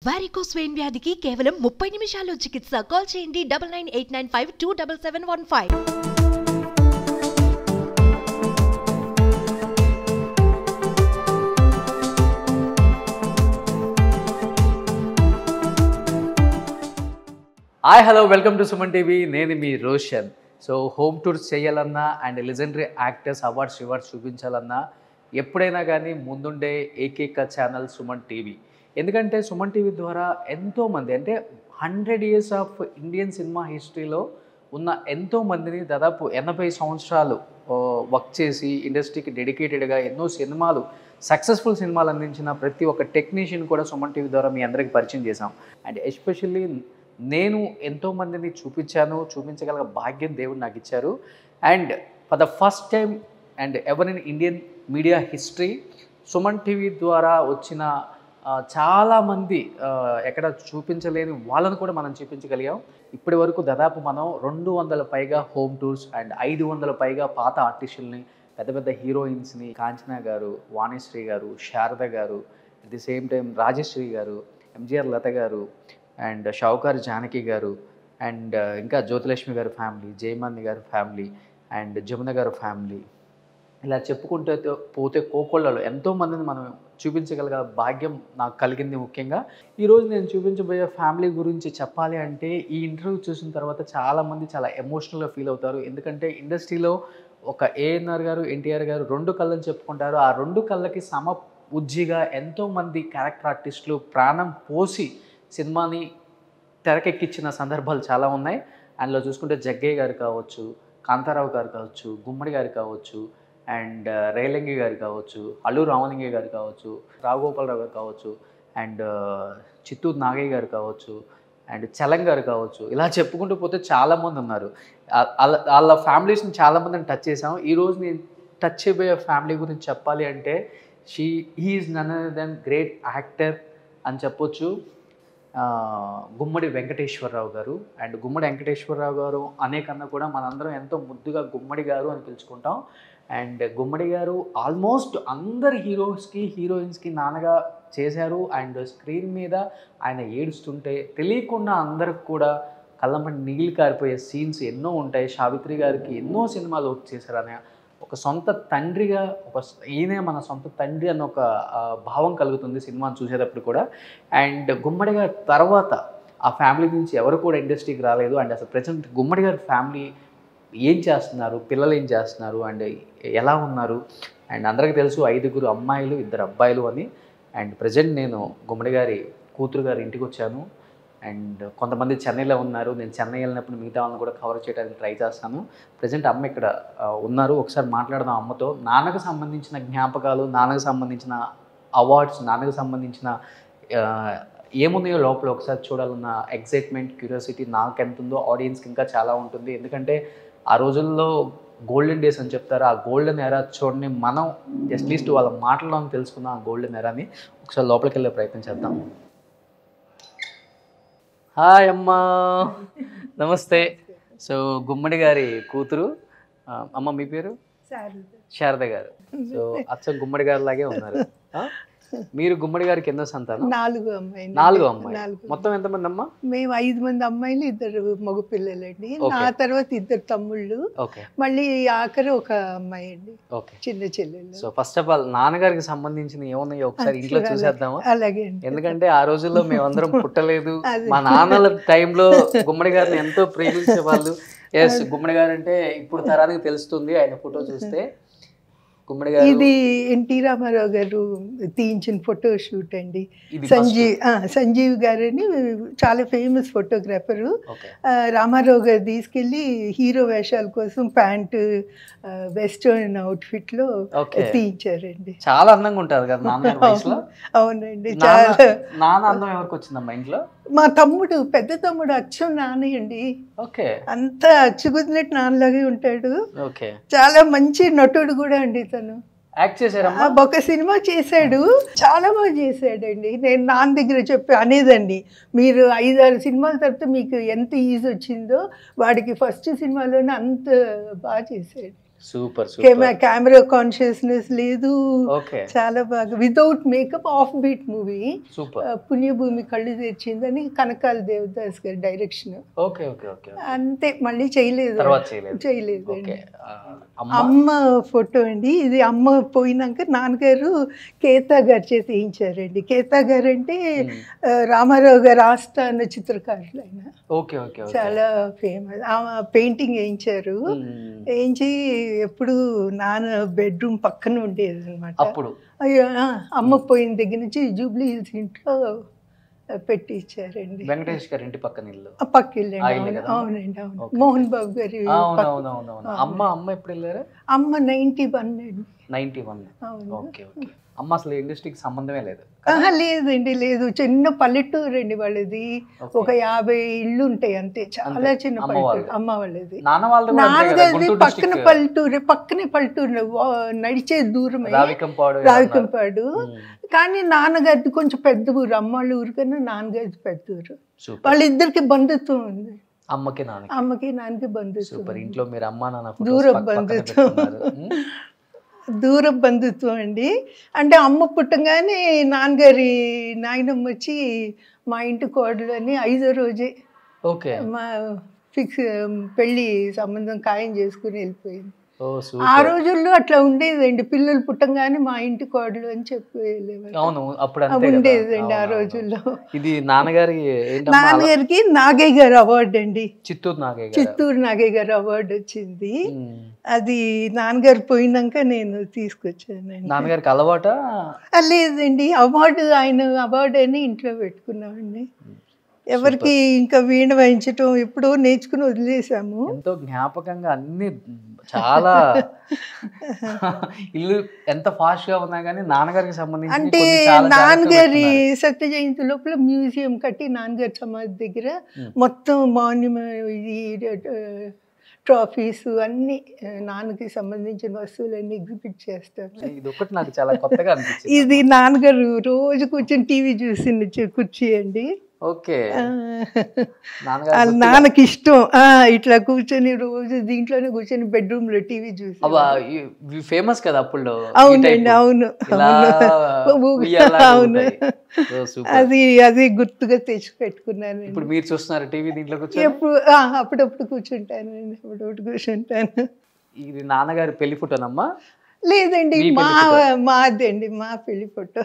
Varicose vein వ్యాధికి కేవలం ముప్పై నిమిషాల్లో చికిత్స కాల్ చేయండి double nine eight nine five two double seven one five hi hello welcome to Suman TV నేను మీ రోషన్ సో హోమ్ టూర్స్ చేయాలన్నా and legendary actors awards rewards చూపించాలన్నా ఎప్పుడైనా కానీ ముందుండే ఏకైక ఛానల్ సుమన్ టీవీ ఎందుకంటే సుమన్ టీవీ ద్వారా ఎంతోమంది అంటే hundred years of Indian cinema హిస్టరీలో ఉన్న ఎంతో మందిని దాదాపు ఎనభై సంవత్సరాలు వర్క్ చేసి ఇండస్ట్రీకి డెడికేటెడ్గా ఎన్నో సినిమాలు సక్సెస్ఫుల్ సినిమాలు అందించిన ప్రతి ఒక్క టెక్నీషియన్ కూడా సుమన్ టీవీ ద్వారా మీ అందరికీ పరిచయం చేశాం అండ్ ఎస్పెషల్లీ నేను ఎంతో మందిని చూపించాను చూపించగల భాగ్యం దేవుడు నాకు ఇచ్చారు and for the first time and ever in Indian media history Suman TV ద్వారా వచ్చిన ఆ, చాలామంది ఆ, ఎక్కడ చూపించలేని వాళ్ళని కూడా మనం చూపించగలిగాం ఇప్పటి వరకు దాదాపు మనం రెండు వందల పైగా హోమ్ టూర్స్ అండ్ ఐదు వందల పైగా పాత ఆర్టిస్టుల్ని పెద్ద పెద్ద హీరోయిన్స్ని కాంచనా గారు Vanisri garu Sharada garu at the same time Rajasree garu MGR లత గారు అండ్ షావుకారు జానకి గారు అండ్ ఇంకా జ్యోతిలక్ష్మి గారి ఫ్యామిలీ జయమాని గారి ఫ్యామిలీ అండ్ జమున గారి ఫ్యామిలీ ఇలా చెప్పుకుంటే పోతే కోకొళ్ళలో ఎంతో మందిని మనం చూపించగలిగే భాగ్యం నాకు కలిగింది ముఖ్యంగా ఈరోజు నేను చూపించబోయే ఫ్యామిలీ గురించి చెప్పాలి అంటే ఈ ఇంటర్వ్యూ చూసిన తర్వాత చాలామంది చాలా ఎమోషనల్గా ఫీల్ అవుతారు ఎందుకంటే ఇండస్ట్రీలో ఒక ఏఎన్ఆర్ గారు ఎన్టీఆర్ గారు రెండు కళ్ళని చెప్పుకుంటారు ఆ రెండు కళ్ళకి సమ ఉజ్జిగా ఎంతోమంది క్యారెక్టర్ ఆర్టిస్టులు ప్రాణం పోసి సినిమాని తెరకెక్కించిన సందర్భాలు చాలా ఉన్నాయి అందులో చూసుకుంటే జగ్గయ్య గారు కావచ్చు కాంతారావు గారు కావచ్చు గుమ్మడి గారు కావచ్చు అండ్ రేలంగి గారు కావచ్చు అల్లు రామలింగయ్య గారు కావచ్చు రావుగోపాలరావు గారు కావచ్చు అండ్ చిత్తూరు నాగయ్య గారు కావచ్చు అండ్ చలం గారు కావచ్చు ఇలా చెప్పుకుంటూ పోతే చాలామంది ఉన్నారు ఆ- వాళ్ళ- వాళ్ళ ఫ్యామిలీస్ని చాలామందిని టచ్ చేసాం ఈరోజు నేను టచ్ అయిపోయే ఫ్యామిలీ గురించి చెప్పాలి అంటే she he is none than great actor అని చెప్పొచ్చు ఆ, గుమ్మడి వెంకటేశ్వరరావు గారు అండ్ గుమ్మడి వెంకటేశ్వరరావు గారు అనే కన్నా కూడా మనందరం ఎంతో ముద్దుగా గుమ్మడి గారు అని పిలుచుకుంటాం అండ్ గుమ్మడి గారు ఆల్మోస్ట్ అందరి హీరోస్కి హీరోయిన్స్కి నాన్నగా చేశారు అండ్ స్క్రీన్ మీద ఆయన ఏడుస్తుంటే తెలియకుండా అందరికి కూడా కళ్ళంపడి నీళ్ళు కారిపోయే సీన్స్ ఎన్నో ఉంటాయి సావిత్రి గారికి ఎన్నో సినిమాలు వర్క్ చేశారు అనే ఒక సొంత తండ్రిగా ఒక స- ఈయనే మన సొంత తండ్రి అన్న ఒక ఆ, భావం కలుగుతుంది సినిమాను చూసేటప్పుడు కూడా అండ్ గుమ్మడి గారి తర్వాత ఆ ఫ్యామిలీ నుంచి ఎవరు కూడా ఇండస్ట్రీకి రాలేదు అండ్ అసలు ప్రజెంట్ గుమ్మడి గారి ఫ్యామిలీ ఏం చేస్తున్నారు పిల్లలు ఏం చేస్తున్నారు అండ్ ఎలా ఉన్నారు అండ్ అందరికీ తెలుసు ఐదుగురు అమ్మాయిలు ఇద్దరు అబ్బాయిలు అని అండ్ ప్రజెంట్ నేను గుమ్మడి గారి కూతురు గారి ఇంటికి వచ్చాను అండ్ కొంతమంది చెన్నైలో ఉన్నారు నేను చెన్నై వెళ్ళినప్పుడు మిగతా వాళ్ళని కూడా కవర్ చేయడానికి ట్రై చేస్తాను ప్రజెంట్ అమ్మ ఇక్కడ ఆ, ఉన్నారు ఒకసారి మాట్లాడదాం అమ్మతో నాన్నకు సంబంధించిన జ్ఞాపకాలు నాన్నకు సంబంధించిన అవార్డ్స్ నాన్నకు సంబంధించిన ఆ, ఏమున్నాయో లోపల ఒకసారి చూడాలన్న ఎగ్జైట్మెంట్ క్యూరియాసిటీ నాకు ఎంత ఉందో ఆడియన్స్కి ఇంకా చాలా ఉంటుంది ఎందుకంటే ఆ రోజుల్లో గోల్డెన్ డేస్ అని చెప్తారు ఆ గోల్డెన్ ఎరా చూడని మనం అట్లీస్ట్ వాళ్ళ మాటల్లో తెలుసుకుందాం ఆ గోల్డెన్ ఎరాని ఒకసారి లోపలికి వెళ్ళే ప్రయత్నం చేద్దాం హాయ్ అమ్మా నమస్తే సో గుమ్మడి గారి కూతురు ఆ, అమ్మ మీ పేరు శారద గారు సో అచ్చ గుమ్మడి గారి లాగే ఉన్నారు ఆ? మీరు గుమ్మడి గారికి ఎన్నో సంతానం నాలుగు అమ్మాయిలు నాలుగు అమ్మాయి నాలుగు. మొత్తం ఎంతమంది అమ్మా మేము ఐదు మంది అమ్మాయిలు ఇద్దరు మగ పిల్లలండి Okay. నా తర్వాత ఇద్దరు తమ్ముళ్ళు ఓకే మళ్ళీ ఆఖరి ఒక అమ్మాయి అండి ఓకే చిన్న చెల్లెలు సో ఫస్ట్ ఆఫ్ ఆల్ నాన్నగారికి సంబంధించిన ఏమున్నాయో ఒకసారి ఇంట్లో చూడాలి. చూసేద్దామా అలాగే అండి ఎందుకంటే ఆ రోజుల్లో మేమందరం పుట్టలేదు అదే. మా నాన్నల టైంలో గుమ్మడి గారిని ఎంతో ప్రేమించే వాళ్ళు ఎస్ గుమ్మడి గారు అంటే ఇప్పుడు తరానికి తెలుస్తుంది ఆయన ఫోటో చూస్తే గుమ్మడి గారు ఇది ఎన్టీ రామారావు గారు తీయించిన ఫోటో షూట్ అండి ఇది సంజీవ్ ఆ, సంజీవ్ గారని చాలా ఫేమస్ ఫోటోగ్రాఫరు ఓకే రామారావు గారు తీసుకెళ్ళి హీరో వేషాల కోసం ప్యాంటు వెస్టర్న్ అవుట్ఫిట్లో ఓకే తీయించారండి చాలా అందంగా ఉంటారు కదా నాన్నగారి వయసులో అవునండి చాలా నాన్న నాన్న అందం ఎవరికి వచ్చిందమ్మా ఇంట్లో మా తమ్ముడు పెద్ద తమ్ముడు అచ్చం నాన్నయ్యండి ఓకే అంత అచ్చుకుదినట్టు నాన్నలాగే ఉంటాడు ఓకే చాలా మంచి నటుడు కూడా అండి తను యాక్ట్ చేశారమ్మా ఆ, ఒక సినిమా చేశాడు చాలా బాగా చేశాడండి నేను నాన్న దగ్గర చెప్పి అనేదండి మీరు ఐదారు సినిమాల తర్వాత మీకు ఎంత ఈజీ వచ్చిందో వాడికి ఫస్ట్ సినిమాలోనే అంత బాగా చేశాడు super camera super camera consciousness లేదు ఓకే చాలా బాగా without makeup off beat movie super పుణ్యభూమి కళ్ళు తెచ్చిందని కనకాల దేవదాస్ గారి డైరెక్షన్ ఓకే ఓకే ఓకే అంతే మళ్ళీ చేయలేదు తర్వాత చేయలేదు చేయలేదు ఓకే అమ్మ అమ్మ ఫోటో అండి ఇది అమ్మ పోయినాక నాన్నగారు కేతా గారు చేత వేయించారండి కేతా గారు అంటే మ్మ్. ఆ, రామారావు గారు ఆస్థాన చిత్రకారులు ఆయన ఓకే ఓకే ఓకే చాలా ఫేమస్ పెయింటింగ్ వేయించారు మ్మ్. వేయించి ఎప్పుడు నాన్న బెడ్రూమ్ పక్కన ఉండేది అనమాట అప్పుడు అయ్యో ఆ, అమ్మ పోయిన దగ్గర నుంచి జూబ్లీ హిల్స్ ఇంట్లో ఆ, పెట్టి ఇచ్చారండి వెంకటేష్ గారి ఇంటి పక్కన ఇల్లు ఆ పక్క వెళ్ళండి ఆ ఇల్లే అవును, కదా? అవునండి అవును Okay. మోహన్ బాబు గారి అవును పక్క- అవును అవును అవును అమ్మ అమ్మ ఎప్పుడు వెళ్ళారు అమ్మ నైన్టీ వన్ అండి నైన్టీ వన్ అవును ఓకే ఓకే అమ్మ అసలు ఇండస్ట్రీకి సంబంధమే లేదు ఆహా, లేదండి లేదు చిన్న పల్లెటూరు అండి వాళ్ళది Okay. ఒక యాభై ఇళ్ళు ఉంటాయి అంతే చాలా అంతే. చిన్న అమ్మ పల్లెటూరు వాళ్ళది. అమ్మ వాళ్ళది నాన్న వాళ్ళది కూడా అంతే కదా, నాన్నగారిది గుంటూరు పక్కన district. పల్లెటూరు పక్కనే పల్లెటూరు వా- నడిచే దూరమే రావికంపాడు రావికంపాడు కానీ నాన్నగారిది కొంచెం పెద్ద ఊరు అమ్మ వాళ్ళ ఊరు కన్నా నాన్నగారిది పెద్ద ఊరు సూపర్ వాళ్ళిద్దరికి బంధుత్వం ఉంది అమ్మకి నాన్నకి అమ్మకి నాన్నకి బంధుత్వం సూపర్ ఉంది. ఇంట్లో మీరు అమ్మ నాన్న photos దూరం పక్క- పక్కన బంధుత్వం. పెట్టుకున్నారు. మ్మ్. దూర బంధుత్వం అండి అంటే అమ్మ పుట్టంగానే నాన్నగారి నాయనమ్మ వచ్చి మా ఇంటి కోడలు అని ఐదో రోజే ఓకే మా ఫిక్స్ పెళ్ళి సంబంధం ఖాయం చేసుకుని వెళ్ళిపోయింది ఓ ఆ సూపర్ రోజుల్లో అట్లా ఉండేదండి పిల్లలు పుట్టంగానే మా ఇంటి కోడలు అని చెప్పి వెళ్ళేవారు అవును అప్పుడు అవి అంతే కదా. ఉండేదండి ఆ అవును, అవును. రోజుల్లో ఇది నాన్నగారి ఏంటమ్మా అలా- నాన్నగారికి నాగయ్య గారు అవార్డు అండి చిత్తూరు నాగయ్య గారు చిత్తూరు నాగయ్య గారు అవార్డు వచ్చింది మ్మ్. అది నాన్నగారు పోయినాక నేను తీసుకొచ్చానండి నాన్నగారికి అలవాట ఆ, లేదండి అవార్డు ఆయన అవార్డు అని ఇంట్లో పెట్టుకున్నామండి ఎవరికి ఇంకా వీణ వాయించటం ఎప్పుడో నేర్చుకుని వదిలేసాము ఎంతో జ్ఞాపకంగా అన్ని చాలా ఇల్లు ఎంత ఫాస్ట్ గా ఉన్నా కానీ నాన్నగారికి సంబంధించి అంటే నాన్నగారి సత్య జయంతి లోపల మ్యూజియం కట్టి నాన్నగారి సమాధి దగ్గర Hmm. మొత్తం మాన్యుమెంట్ ఇది ట్రాఫీస్ అన్ని ఆ, నాన్నకి సంబంధించిన వస్తువులన్నీ ఎగ్జిబిట్ చేస్తారు ఇది ఒకటి నాకు చాలా కొత్తగా అనిపించింది ఇది నాన్నగారు రోజు కూర్చొని టీవీ చూసిన చి- కుర్చీ అండి ఓకే ఆ, నాన్నగారు వాళ్ళ గుర్తుగా- నాన్నకి ఇష్టం ఆ, ఇట్లా కూర్చొని రోజు దీంట్లోనే కూర్చొని బెడ్రూమ్ లో టీవీ చూసి అబ్బా ఫేమస్ కదా అప్పుడు ఈ అవునండి type. అవును ఇలా అవును ఉయ్యాలాగా అవును ఉంటాయి. ఓ, super. అది అది గుర్తుగా తెచ్చి పెట్టుకున్నాను ఇప్పుడు మీరు చూస్తున్నారు టీవీ దీంట్లో కూర్చొని ఎప్పుడు ఆ, అప్పుడప్పుడు కూర్చుంటానండి అప్పుడప్పుడు కూర్చుంటాను ఇది నాన్నగారి పెళ్లి ఫోటోనమ్మా లేదండి మీ మా పెళ్లి మాదండి మా పెళ్లి ఫోటో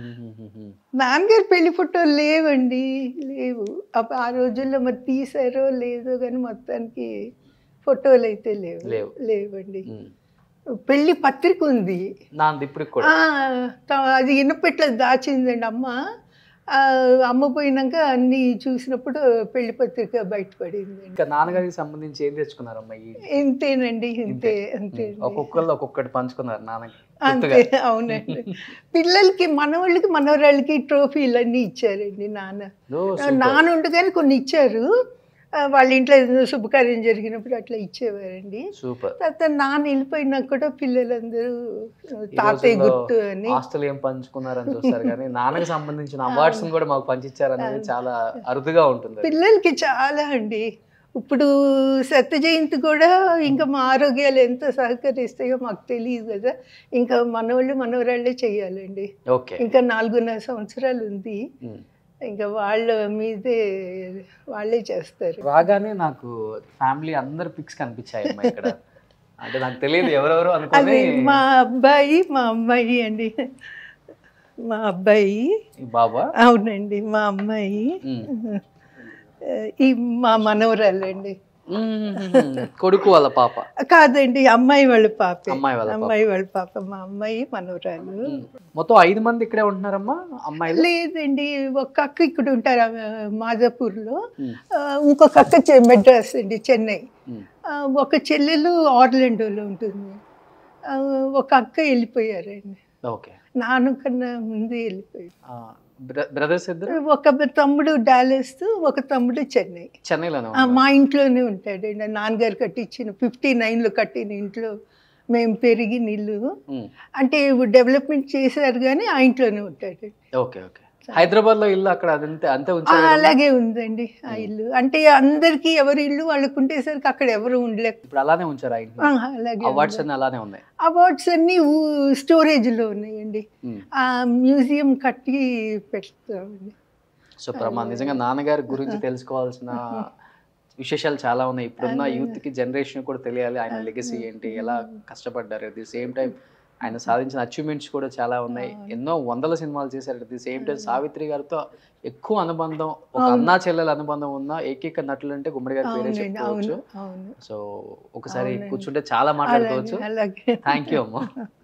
నాన్నగారి పెళ్లి ఫోటో లేవండి లేవు అప్ప- ఆ రోజుల్లో మరి తీసారో లేదో కానీ మొత్తానికి ఫోటోలు అయితే లేవు లేవు. లేవండి ఉమ్. పెళ్లి పత్రిక ఉంది నాది ఇప్పుడు కూడా ఆ, త- అది ఇనపెట్ల దాచిందండి అమ్మ ఆ, అమ్మ పోయినాక అన్ని చూసినప్పుడు పెళ్లి పత్రిక బయటపడింది ఇంకా నాన్నగారికి సంబంధించి ఏం తెచ్చుకున్నారమ్మా ఈ ఇంతేనండి ఇంతే అంతే ఒక్కొక్కళ్ళు ఒక్కొక్కటి పంచుకున్నారు నాన్నకి అంతే అవునండి పిల్లలకి మనవాళ్ళకి మనవరాళ్ళకి ట్రోఫీలు అన్నీ ఇచ్చారండి నాన్న ఓ, super. నాన్న ఉండగానే కొన్ని ఇచ్చారు ఆ, వాళ్ళ ఇంట్లో ఏదైనా శుభకార్యం జరిగినప్పుడు అట్లా ఇచ్చేవారండి సూపర్ తర్వాత నాన్న వెళ్ళిపోయినాక కూడా పిల్లలందరూ ఆ, ఈ తాతయ్య రోజుల్లో గుర్తు అని ఆస్తులు ఏం పంచుకున్నారని చూస్తారు కానీ నాన్నకి సంబంధించిన అవార్డ్స్ కూడా మాకు పంచిచ్చారు అనేది చాలా అరుదుగా ఉంటుంది పిల్లలకి చాలా అండి ఇప్పుడు సత్య జయంతి కూడా ఇంకా మా ఆరోగ్యాలు ఎంత సహకరిస్తాయో మాకు తెలియదు కదా ఇంకా మనవాళ్ళు మనవరాళ్ళే చెయ్యాలండి ఓకే ఇంకా నాలుగున్నర సంవత్సరాలు ఉంది ఇంకా వాళ్ళ మీదే వాళ్ళే చేస్తారు రాగానే నాకు ఫ్యామిలీ అందరు పిక్స్ కనిపించాయి అమ్మా ఇక్కడ అంటే నాకు తెలియదు ఎవరెవరు అది అనుకుని మా అబ్బాయి మా అమ్మాయి అండి మా అబ్బాయి ఈ బాబా అవునండి మా అమ్మాయి ఉమ్. ఈ మా మనవరాలండి ఉమ్. కొడుకు వాళ్ళ పాప కాదండి అమ్మాయి వాళ్ళ పాప అమ్మాయి వాళ్ళ పాప. అమ్మాయి వాళ్ళ పాప మా అమ్మాయి మనవరాలు ఉమ్. మొత్తం ఐదు మంది ఇక్కడే ఉంటున్నారమ్మా అమ్మాయిలు లేదండి ఒక అక్క ఇక్కడ ఉంటారు ఆ, మాదాపూర్లో ఉమ్. ఆ, ఇంకొక అక్క చె- మెడ్రాస్ అండి చెన్నై ఉమ్. ఆ, ఒక చెల్లెలు ఆర్లాండోలో ఉంటుంది ఆ, ఒక అక్క వెళ్ళిపోయారండి ఓకే నాన్న కన్నా ముందే వెళ్ళిపోయారు ఆ, బ్ర- బ్రదర్స్ ఇద్దరు ఒక తమ్ముడు డాలస్ ఒక తమ్ముడు చెన్నై చెన్నైలోనే ఆ, ఉన్నారు. మా ఇంట్లోనే ఉంటాడండి నాన్నగారు కట్టించిన ఫిఫ్టీ నైన్లో కట్టిన ఇంట్లో మేము పెరిగిన ఇల్లు ఉమ్. అంటే డెవలప్మెంట్ చేశారు కానీ ఆ ఇంట్లోనే ఉంటాడండి ఓకే ఓకే హైదరాబాద్ లో ఇల్లు అక్కడ అదంతే అంతే ఆ, ఉంచారు కదా? అలాగే ఉందండి ఆ ఇల్లు అంటే అందరికి ఎవరి ఇల్లు వాళ్ళకు ఉండేసరికి అక్కడ ఎవరు ఉండలేక ఇప్పుడు అలానే ఉంచారు ఆ ఇంట్లో ఆ, అలాగే అవార్డ్స్ అన్ని అలానే ఉన్నాయి అవార్డ్స్ అన్ని స్టోరేజ్ లో ఉన్నాయండి ఉమ్. ఆ మ్యూజియం కట్టి పెడతామండి సో ప్రమా నిజంగా నాన్నగారి గురించి తెలుసుకోవాల్సిన విశేషాలు చాలా ఉన్నాయి ఇప్పుడున్న యూత్ కి జనరేషన్ కూడా తెలియాలి ఆయన లెగసీ ఏంటి ఎలా కష్టపడ్డారు అట్ ది సేమ్ టైం ఆయన సాధించిన అచీవ్మెంట్స్ కూడా చాలా ఉన్నాయి ఎన్నో వందల సినిమాలు చేశారు at the same time Savitri గారితో ఎక్కువ అనుబంధం ఒక అన్నా చెల్లెల అనుబంధం ఉన్న ఏకైక నటులు అంటే గుమ్మడి గారి పేరే అవునండి చెప్పుకోవచ్చు అవును అవును సో ఒకసారి కూర్చుంటే చాలా మాట్లాడుకోవచ్చు అలాగే అలాగే థ్యాంక్ యూ అమ్మా